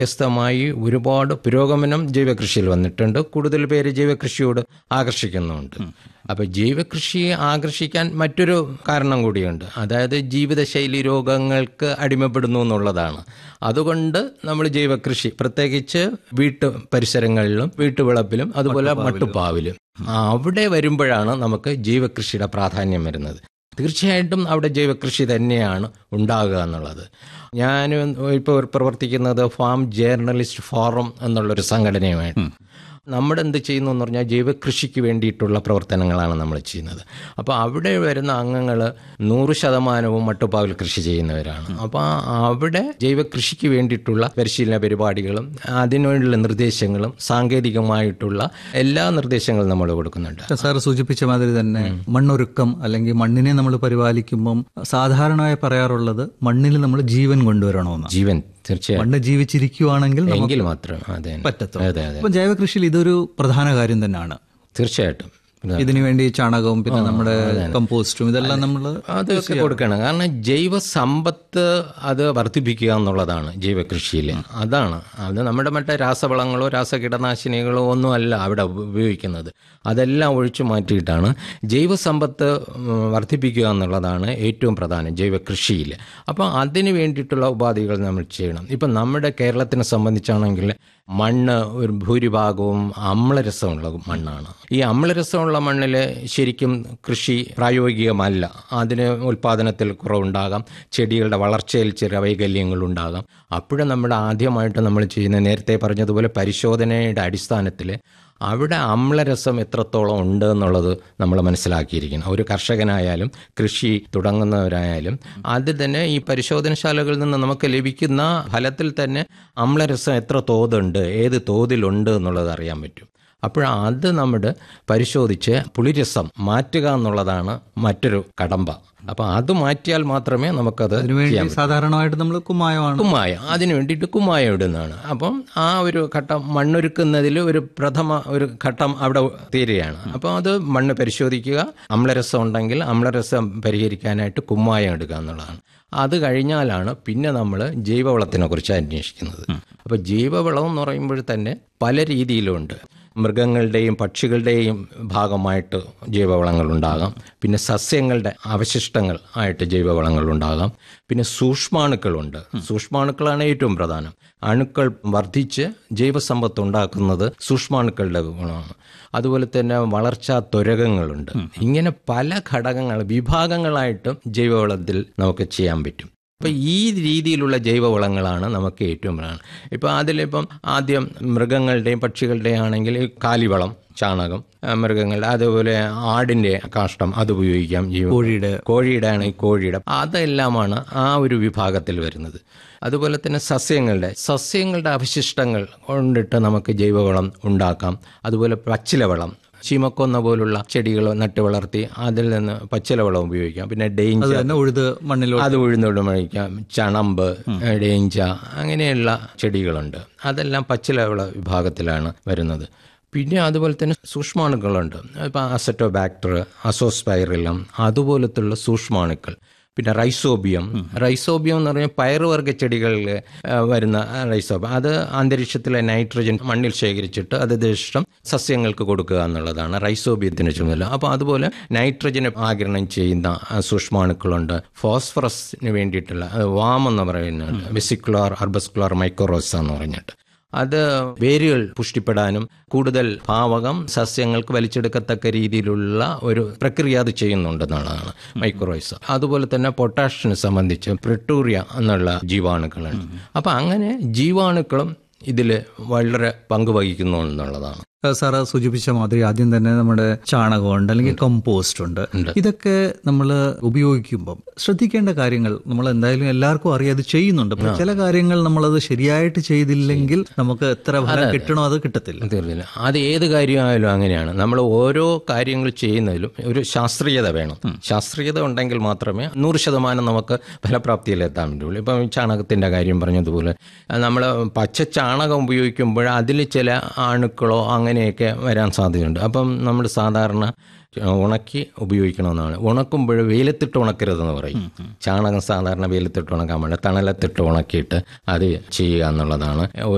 വ്യത്യസ്തമായി ഒരുപാട് പുരോഗമനം ജൈവകൃഷിയിൽ വന്നിട്ടുണ്ട് കൂടുതൽ പേര് ജൈവകൃഷിയോട് ആകർഷിക്കുന്നുണ്ട് അപ്പോൾ ജൈവകൃഷിയെ ആകർഷിക്കാൻ മറ്റൊരു കാരണം കൂടിയുണ്ട് അതായത് ജീവിതശൈലി രോഗങ്ങൾക്ക് അടിമപ്പെടുന്നു എന്നുള്ളതാണ് അതുകൊണ്ട് നമ്മൾ ജൈവകൃഷി പ്രത്യേകിച്ച് വീട്ടു പരിസരങ്ങളിലും വീട്ടുവിളപ്പിലും അതുപോലെ മട്ടുപ്പാവിലും അവിടെ വരുമ്പോഴാണ് നമുക്ക് ജൈവകൃഷിയുടെ പ്രാധാന്യം വരുന്നത് തീർച്ചയായിട്ടും അവിടെ ജൈവകൃഷി തന്നെയാണ് ഉണ്ടാകുക എന്നുള്ളത് ഞാൻ ഇപ്പോൾ പ്രവർത്തിക്കുന്നത് ഫാം ജേർണലിസ്റ്റ് ഫോറം എന്നുള്ളൊരു സംഘടനയുമായിട്ട് നമ്മൾ എന്ത് ചെയ്യുന്നു എന്ന് പറഞ്ഞാൽ ജൈവകൃഷിക്ക് വേണ്ടിയിട്ടുള്ള പ്രവർത്തനങ്ങളാണ് നമ്മൾ ചെയ്യുന്നത് അപ്പോൾ അവിടെ വരുന്ന അംഗങ്ങൾ നൂറ് ശതമാനവും മട്ടുപ്പാവിൽ കൃഷി ചെയ്യുന്നവരാണ് അപ്പോൾ അവിടെ ജൈവകൃഷിക്ക് വേണ്ടിയിട്ടുള്ള പരിശീലന പരിപാടികളും അതിനുള്ള നിർദ്ദേശങ്ങളും സാങ്കേതികമായിട്ടുള്ള എല്ലാ നിർദ്ദേശങ്ങളും നമ്മൾ കൊടുക്കുന്നുണ്ട് സാർ സൂചിപ്പിച്ച മാതിരി തന്നെ മണ്ണൊരുക്കം അല്ലെങ്കിൽ മണ്ണിനെ നമ്മൾ പരിപാലിക്കുമ്പം സാധാരണയായി പറയാറുള്ളത് മണ്ണിൽ നമ്മൾ ജീവൻ കൊണ്ടുവരണമെന്ന് ജീവൻ തീർച്ചയായും മണ്ണ് ജീവിച്ചിരിക്കുവാണെങ്കിൽ നമുക്ക് എങ്കിൽ മാത്രം അതെ പറ്റത്തുള്ളൂ അതെ അതെ അപ്പം ജൈവകൃഷിയിൽ ഇതൊരു പ്രധാന കാര്യം തന്നെയാണ് തീർച്ചയായിട്ടും ഇതിനു വേണ്ടി ചാണകവും പിന്നെ നമ്മുടെ കമ്പോസ്റ്റും ഇതെല്ലാം നമ്മൾ അതൊക്കെ കൊടുക്കണം കാരണം ജൈവ സമ്പത്ത് അത് വർദ്ധിപ്പിക്കുക എന്നുള്ളതാണ് ജൈവകൃഷിയിൽ അതാണ് അത് നമ്മുടെ മറ്റേ രാസവളങ്ങളോ രാസകീടനാശിനികളോ ഒന്നും അല്ല അവിടെ ഉപയോഗിക്കുന്നത് അതെല്ലാം ഒഴിച്ചു മാറ്റിയിട്ടാണ് ജൈവ സമ്പത്ത് വർദ്ധിപ്പിക്കുക എന്നുള്ളതാണ് ഏറ്റവും പ്രധാനം ജൈവകൃഷിയിൽ അപ്പോൾ അതിന് വേണ്ടിയിട്ടുള്ള ഉപാധികൾ നമ്മൾ ചെയ്യണം ഇപ്പം നമ്മുടെ കേരളത്തിനെ സംബന്ധിച്ചാണെങ്കിൽ മണ്ണ് ഒരു ഭൂരിഭാഗവും അമ്ലരസമുള്ള മണ്ണാണ് ഈ അമ്ലരസമുള്ള മണ്ണിൽ ശരിക്കും കൃഷി പ്രായോഗികമല്ല അതിന് ഉൽപ്പാദനത്തിൽ കുറവുണ്ടാകാം ചെടികളുടെ വളർച്ചയിൽ ചെറിയ വൈകല്യങ്ങളുണ്ടാകാം അപ്പോഴും നമ്മൾ ആദ്യമായിട്ട് നമ്മൾ ചെയ്യുന്ന നേരത്തെ പറഞ്ഞതുപോലെ പരിശോധനയുടെ അടിസ്ഥാനത്തിൽ അവിടെ അമ്ലരസം എത്രത്തോളം ഉണ്ട് എന്നുള്ളത് നമ്മൾ മനസ്സിലാക്കിയിരിക്കണം ഒരു കർഷകനായാലും കൃഷി തുടങ്ങുന്നവരായാലും അത് തന്നെ ഈ പരിശോധനശാലകളിൽ നിന്ന് നമുക്ക് ലഭിക്കുന്ന ഫലത്തിൽ തന്നെ അമ്ലരസം എത്ര തോതുണ്ട് ഏത് തോതിലുണ്ട് എന്നുള്ളത് അറിയാൻ പറ്റും അപ്പോൾ അത് നമ്മുടെ പരിശോധിച്ച് പുളിരസം മാറ്റുക എന്നുള്ളതാണ് മറ്റൊരു കടമ്പ അപ്പോൾ അത് മാറ്റിയാൽ മാത്രമേ നമുക്കത് അതിനുവേണ്ടി സാധാരണമായിട്ട് നമ്മൾ കുമ്മായമാണ് കുമ്മായ അതിനു വേണ്ടിയിട്ട് കുമ്മായ ഇടുന്നതാണ് അപ്പം ആ ഒരു ഘട്ടം മണ്ണൊരുക്കുന്നതിൽ ഒരു പ്രഥമ ഒരു ഘട്ടം അവിടെ തീരുകയാണ് അപ്പോൾ അത് മണ്ണ് പരിശോധിക്കുക അമ്ലരസം ഉണ്ടെങ്കിൽ അമ്ലരസം പരിഹരിക്കാനായിട്ട് കുമ്മായം എടുക്കുക എന്നുള്ളതാണ് അത് കഴിഞ്ഞാലാണ് പിന്നെ നമ്മൾ ജൈവവളത്തിനെ കുറിച്ച് അന്വേഷിക്കുന്നത് അപ്പോൾ ജൈവവളം എന്ന് പറയുമ്പോൾ തന്നെ പല രീതിയിലുണ്ട് മൃഗങ്ങളുടെയും പക്ഷികളുടെയും ഭാഗമായിട്ട് ജൈവവളങ്ങൾ ഉണ്ടാകാം പിന്നെ സസ്യങ്ങളുടെ അവശിഷ്ടങ്ങൾ ആയിട്ട് ജൈവവളങ്ങൾ ഉണ്ടാകാം പിന്നെ സൂക്ഷ്മാണുക്കളുണ്ട് സൂക്ഷ്മാണുക്കളാണ് ഏറ്റവും പ്രധാനം അണുക്കൾ വർദ്ധിച്ച് ജൈവസമ്പത്ത് ഉണ്ടാക്കുന്നത് സൂക്ഷ്മാണുക്കളുടെ ഗുണമാണ് അതുപോലെ തന്നെ വളർച്ചാ ത്വരകങ്ങളുണ്ട് ഇങ്ങനെ പല ഘടകങ്ങൾ വിഭാഗങ്ങളായിട്ടും ജൈവവളത്തിൽ നമുക്ക് ചെയ്യാൻ പറ്റും അപ്പോൾ ഈ രീതിയിലുള്ള ജൈവവളങ്ങളാണ് നമുക്ക് ഏറ്റവും പ്രധാനം ഇപ്പോൾ അതിലിപ്പം ആദ്യം മൃഗങ്ങളുടെയും പക്ഷികളുടെയും ആണെങ്കിൽ ഈ കാലിവളം ചാണകം മൃഗങ്ങളുടെ അതുപോലെ ആടിൻ്റെ കാഷ്ടം അത് ഉപയോഗിക്കാം ജീവ കോഴിയുടെ കോഴിയുടെ ആണ് ഈ കോഴിയുടെ അതെല്ലാമാണ് ആ ഒരു വിഭാഗത്തിൽ വരുന്നത് അതുപോലെ തന്നെ സസ്യങ്ങളുടെ സസ്യങ്ങളുടെ അവശിഷ്ടങ്ങൾ കൊണ്ടിട്ട് നമുക്ക് ജൈവവളം ഉണ്ടാക്കാം അതുപോലെ പച്ചിലവളം ചീമക്കൊന്ന പോലുള്ള ചെടികൾ നട്ട് വളർത്തി അതിൽ നിന്ന് പച്ചിലവളം ഉപയോഗിക്കാം പിന്നെ അത് ഡേഞ്ചർ തന്നെ ഉഴുത് മണ്ണിലോ അത് ഉഴുന്നോട് മഴിക്കാം ചണമ്പ് ഡേഞ്ച അങ്ങനെയുള്ള ചെടികളുണ്ട് അതെല്ലാം പച്ചിലവള വിഭാഗത്തിലാണ് വരുന്നത് പിന്നെ അതുപോലെ തന്നെ സൂക്ഷ്മാണുക്കളുണ്ട് ഇപ്പം അസറ്റോ ബാക്ടർ അസോസ്പൈറിലം അതുപോലത്തുള്ള സൂക്ഷ്മാണുക്കൾ പിന്നെ റൈസോബിയം റൈസോബിയം എന്ന് പറഞ്ഞാൽ പയറുവർഗ്ഗ ചെടികളിൽ വരുന്ന റൈസോബിയം അത് അന്തരീക്ഷത്തിലെ നൈട്രജൻ മണ്ണിൽ ശേഖരിച്ചിട്ട് അത് ദശം സസ്യങ്ങൾക്ക് കൊടുക്കുക എന്നുള്ളതാണ് റൈസോബിയത്തിന് ചുമതല അപ്പോൾ അതുപോലെ നൈട്രജനെ ആകിരണം ചെയ്യുന്ന സൂക്ഷ്മാണുക്കളുണ്ട് ഫോസ്ഫറസിന് വേണ്ടിയിട്ടുള്ള വാം എന്ന് പറയുന്നുണ്ട് വെസിക്കുലാർ അർബസ്കുലാർ മൈക്രോറോസ എന്ന് പറഞ്ഞിട്ട് അത് വേരുകൾ പുഷ്ടിപ്പെടാനും കൂടുതൽ പാവകം സസ്യങ്ങൾക്ക് വലിച്ചെടുക്കത്തക്ക രീതിയിലുള്ള ഒരു പ്രക്രിയ അത് ചെയ്യുന്നുണ്ടെന്നുള്ളതാണ് മൈക്രോയ്സ് അതുപോലെ തന്നെ പൊട്ടാഷിനെ സംബന്ധിച്ച് പ്രിട്ടൂറിയ എന്നുള്ള ജീവാണുക്കളുണ്ട് അപ്പം അങ്ങനെ ജീവാണുക്കളും ഇതിൽ വളരെ പങ്കുവഹിക്കുന്നു എന്നുള്ളതാണ് സാറ് സൂചിപ്പിച്ച മാതിരി ആദ്യം തന്നെ നമ്മുടെ ചാണകമുണ്ട് അല്ലെങ്കിൽ കമ്പോസ്റ്റ് ഉണ്ട് ഇതൊക്കെ നമ്മൾ ഉപയോഗിക്കുമ്പം ശ്രദ്ധിക്കേണ്ട കാര്യങ്ങൾ നമ്മൾ എന്തായാലും എല്ലാവർക്കും അറിയാം അത് ചെയ്യുന്നുണ്ട് പക്ഷെ ചില കാര്യങ്ങൾ നമ്മളത് ശരിയായിട്ട് ചെയ്തില്ലെങ്കിൽ നമുക്ക് എത്ര ഫലം കിട്ടണോ അത് കിട്ടത്തില്ല തീർന്നില്ല അത് ഏത് കാര്യമായാലും അങ്ങനെയാണ് നമ്മൾ ഓരോ കാര്യങ്ങൾ ചെയ്യുന്നതിലും ഒരു ശാസ്ത്രീയത വേണം ശാസ്ത്രീയത ഉണ്ടെങ്കിൽ മാത്രമേ നൂറ് ശതമാനം നമുക്ക് ഫലപ്രാപ്തിയിൽ എത്താൻ പറ്റുള്ളൂ ഇപ്പം ചാണകത്തിൻ്റെ കാര്യം പറഞ്ഞതുപോലെ നമ്മൾ പച്ച ചാണകം ഉപയോഗിക്കുമ്പോൾ അതിൽ ചില അണുക്കളോ അങ്ങനെയൊക്കെ വരാൻ സാധ്യതയുണ്ട് അപ്പം നമ്മൾ സാധാരണ ഉണക്കി ഉപയോഗിക്കണമെന്നാണ് ഉണക്കുമ്പോൾ വെയിലത്തിട്ട് ഉണക്കരുതെന്ന് പറയും ചാണകം സാധാരണ വെയിലത്തിട്ട് ഉണക്കാൻ പാടില്ല തണലത്തിട്ട് ഉണക്കിയിട്ട് അത് ചെയ്യുക എന്നുള്ളതാണ്